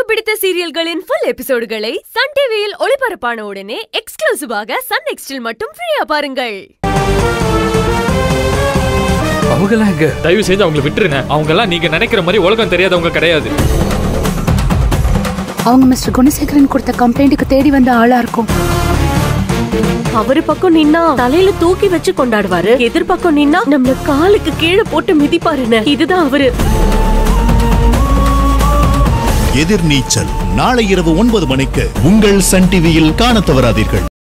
பிடித்த சீரியல்களின் full எபிசோடுகளை Sun டிவியில் ஒளிபரப்பான உடனே எக்ஸ்க்ளூசிவாக சன் நெக்ஸ்டில் மட்டும் ஃப்ரீயா பாருங்கள் அவங்களாம் எங்க தயவு செஞ்சு அவங்களை விட்டுருங்க அவங்க எல்லாம் நீங்க நினைக்கிற மாதிரி உலகம் தெரியாதவங்க கிடையாது அவங்க மிஸ்டர் குணசேகரன் கொடுத்த கம்ப்ளைண்ட்டுக்கு தேடி வந்த ஆளா இருக்கும் அவரு பக்கம் நின்னா தலையில தூக்கி வச்சு கொண்டாடுவாரு எதிர்பக்கம் நின்னா நம்மள காலுக்கு கீழே போட்டு மிதிப்பாருன்னு இதுதான் அவரு எதிர்நீச்சல் நாளை இரவு ஒன்பது மணிக்கு உங்கள் சன் டிவியில் காணத் தவறாதீர்கள்